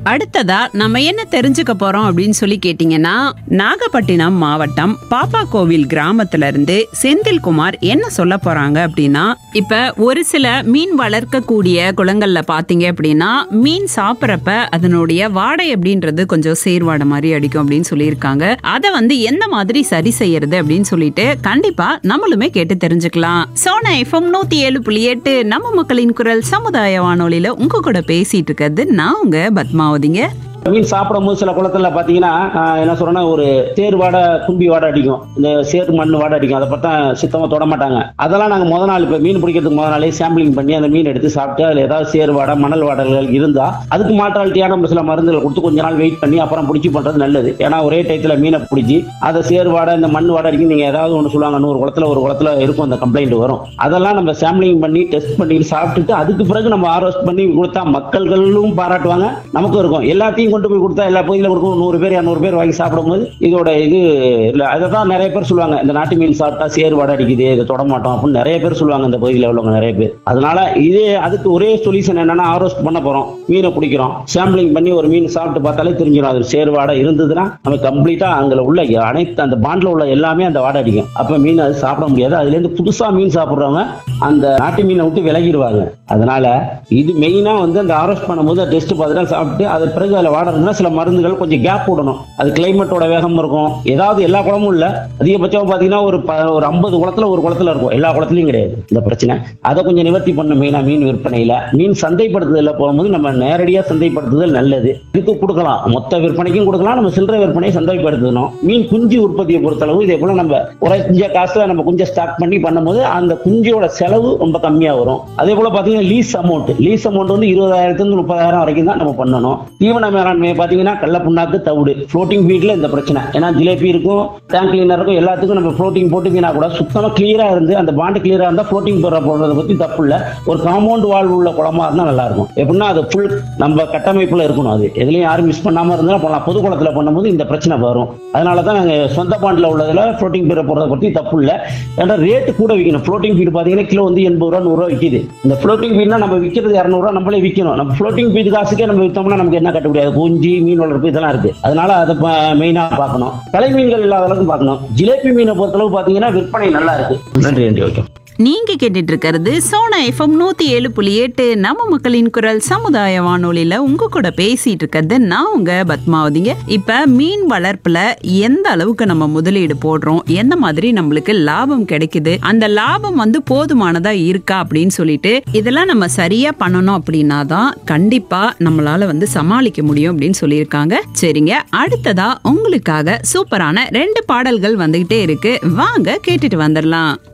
அடுத்ததா நம்ம என்ன தெரிஞ்சுக்க போறோம் அப்படின்னு சொல்லி கேட்டீங்கன்னா நாகப்பட்டினம் மாவட்டம் பாப்பா கோவில் கிராமத்துல இருந்து செந்தில்குமார் என்ன சொல்ல போறாங்க அப்படின்னா இப்ப ஒரு சில மீன் வளர்க்கக்கூடிய குளங்கள்ல பாத்தீங்க அப்படின்னா மீன் சாப்பிட்றப்ப அதனுடைய வாடை அப்படின்றது கொஞ்சம் சேர்வாடை மாதிரி அடிக்கும் அப்படின்னு சொல்லியிருக்காங்க அதை வந்து எந்த மாதிரி சரி செய்யறது அப்படின்னு சொல்லிட்டு கண்டிப்பா நம்மளுமே கேட்டு தெரிஞ்சுக்கலாம் சோனா எஃப்எம் நூத்தி ஏழு புள்ளி எட்டு நம்ம மக்களின் குரல் சமுதாய வானொலியில உங்க கூட பேசிட்டு இருக்கிறது நான் உங்க பத்மாவதிங்க மீன் சாப்பிடும் போது சில குளத்துல பாத்தீங்கன்னா ஆஹ், என்ன சொல்றேன்னா ஒரு சேர் வாடை கும்பி வாடை அடிக்கும் இந்த சேர் மண் வாடை அடிக்கும் அதை பார்த்தா சுத்தமா தொட மாட்டாங்க அதெல்லாம் நாங்க முத நாள் இப்ப மீன் பிடிக்கிறதுக்கு முத நாளே சாம்பிளிங் பண்ணி அந்த மீன் எடுத்து சாப்பிட்டு அதுல ஏதாவது சேர் வாடை மணல் வாடல்கள் இருந்தா அதுக்கு மாற்றாலிட்டியான நம்ம சில மருந்துகள் கொடுத்து கொஞ்ச நாள் வெயிட் பண்ணி அப்புறம் பிடிச்சி பண்றது நல்லது ஏன்னா ஒரே டயத்துல மீனை பிடிச்சி அதை சேர் வாடை இந்த மண் வாடை அடிக்கும் நீங்க ஏதாவது ஒன்று சொல்லுவாங்க நூறு குளத்துல ஒரு குளத்துல இருக்கும் அந்த கம்ப்ளைண்ட் வரும் அதெல்லாம் நம்ம சாம்பிளிங் பண்ணி டெஸ்ட் பண்ணி சாப்பிட்டுட்டு அதுக்கு பிறகு நம்ம ஆரோஸ்ட் பண்ணி கொடுத்தா மக்கள்களும் பாராட்டுவாங்க நமக்கும் இருக்கும் எல்லாத்தையும் கொண்டு போய் கொடுத்தா எல்லா பகுதியில கொடுக்கும் நூறு பேர் இரநூறு பேர் வாங்கி சாப்பிடும்போது இதோட இது இல்ல அதை தான் நிறைய பேர் சொல்லுவாங்க இந்த நாட்டு மீன் சாப்பிட்டா சேர் வாடை அடிக்குது இதை தொட மாட்டோம் அப்படின்னு நிறைய பேர் சொல்லுவாங்க இந்த பகுதியில் உள்ளவங்க நிறைய பேர் அதனால இதே அதுக்கு ஒரே சொல்யூஷன் என்னன்னா ஆரோஸ்ட் பண்ண போறோம் மீனை பிடிக்கிறோம் சாம்பிளிங் பண்ணி ஒரு மீன் சாப்பிட்டு பார்த்தாலே தெரிஞ்சிடும் அது சேர் வாடை இருந்ததுன்னா நம்ம கம்ப்ளீட்டா அங்கே உள்ள அனைத்து அந்த பாண்டில் உள்ள எல்லாமே அந்த வாடை அடிக்கும் அப்ப மீன் அது சாப்பிட முடியாது அதுல இருந்து புதுசா மீன் சாப்பிடுறவங்க அந்த நாட்டு மீனை விட்டு விலகிடுவாங்க அதனால இது மெயினா வந்து அந்த ஆரோஸ்ட் பண்ணும்போது டெஸ்ட் பார்த்துட்டு சாப்பிட்டு அது பிறகு அதில் வாடை இருந்ததுன்னா சில மருந்துகள் கொஞ்சம் கேப் விடணும் அது கிளைமேட்டோட வேகம் இருக்கும் ஏதாவது எல்லா குளமும் இல்ல அதிகபட்சம் பாத்தீங்கன்னா ஒரு ப- ஒரு ஐம்பது குளத்துல ஒரு குளத்துல இருக்கும் எல்லா குளத்துலயும் கிடையாது இந்த பிரச்சனை அதை கொஞ்சம் நிவர்த்தி பண்ண மெயினா மீன் விற்பனையில மீன் சந்தைப்படுத்துதல்ல போகும்போது நம்ம நேரடியா சந்தைப்படுத்துதல் நல்லது இதுக்கு கொடுக்கலாம் மொத்த விற்பனைக்கும் கொடுக்கலாம் நம்ம சில்லறை விற்பனையை சந்தைப்படுத்தணும் மீன் குஞ்சு உற்பத்தியை பொறுத்தளவு இதே போல நம்ம குறைஞ்ச காசுல நம்ம குஞ்சை ஸ்டாக் பண்ணி பண்ணும்போது அந்த குஞ்சோட செலவு ரொம்ப கம்மியா வரும் அதே போல பாத்தீங்கன்னா லீஸ் அமௌண்ட் லீஸ் அமௌண்ட் வந்து இருபதாயிரத்துல இருந்து முப்பதாயிரம் வரைக்கும் தான் நம்ம பண்ணணும் தீவன மேலாண்மையை பாத்தீங்கன்னா கடல புண்ணாக்கு தவிடு ஃப்ளோட்டிங் ஃபீட்ல இந்த பிரச்சனை ஏன்னா ஜிலேபி இருக்கும் டேங்க் கிளீனர் இருக்கும் எல்லாத்துக்கும் நம்ம ஃப்ளோட்டிங் போட்டு வீணா கூட சுத்தமா கிளியரா இருந்து அந்த பாண்டு கிளியரா இருந்தா ஃப்ளோட்டிங் போடுற போடுறத பத்தி தப்பு இல்ல ஒரு காம்பவுண்ட் வால் உள்ள குளமா இருந்தா நல்லா இருக்கும் எப்படின்னா அது ஃபுல் நம்ம கட்டமைப்புல இருக்கணும் அது எதுலயும் யாரும் மிஸ் பண்ணாம இருந்தா போகலாம் பொது குளத்துல பண்ணும்போது இந்த பிரச்சனை வரும் அதனால தான் நாங்க சொந்த பாண்டில் உள்ளதுல ஃப்ளோட்டிங் ஃபீடை போடுறத பத்தி தப்பு இல்ல ஏன்னா ரேட்டு கூட விற்கணும் ஃப்ளோட்டிங் ஃபீடு பாத்தீங்கன்னா கிலோ வந்து எண்பது ரூபா நூறு ரூபா விற்கிது இந்த ஃப்ளோட்டிங் ஃபீட்னா நம்ம விற்கிறது இரநூறுவா நம்மளே விற்கணும் நம்ம ஃப்ளோட்டிங் ஃபீட் காசுக்கே நம்ம விற்றோம்னா நமக்கு என்ன கட்ட முடியாது குஞ்சு மீன் வளர்ப்பு இதெல்லாம் இருக்கு அதனால அதை மெயினா பார்க்கணும் கலை மீன்கள் இல்லாத அளவுக்கு பார்க்கணும் ஜிலேபி மீனை பொறுத்தளவு பாத்தீங்கன்னா விற்பனை நல்லா இருக்கு நன்றி நன்றி ஓகே நீங்க கேட்டுட்டு இருக்கிறது சோனா எஃப்எம் நூத்தி ஏழு புள்ளி எட்டு நம்ம மக்களின் குரல் சமுதாய வானொலியில உங்க கூட பேசிட்டு இருக்கிறது நான் உங்க பத்மாவதிங்க இப்ப மீன் வளர்ப்புல எந்த அளவுக்கு நம்ம முதலீடு போடுறோம் எந்த மாதிரி நம்மளுக்கு லாபம் கிடைக்குது அந்த லாபம் வந்து போதுமானதா இருக்கா அப்படின்னு சொல்லிட்டு இதெல்லாம் நம்ம சரியா பண்ணணும் அப்படின்னா தான் கண்டிப்பா நம்மளால வந்து சமாளிக்க முடியும் அப்படின்னு சொல்லியிருக்காங்க சரிங்க அடுத்ததா உங்களுக்காக சூப்பரான ரெண்டு பாடல்கள் வந்துகிட்டே இருக்கு வாங்க கேட்டுட்டு வந்துடலாம்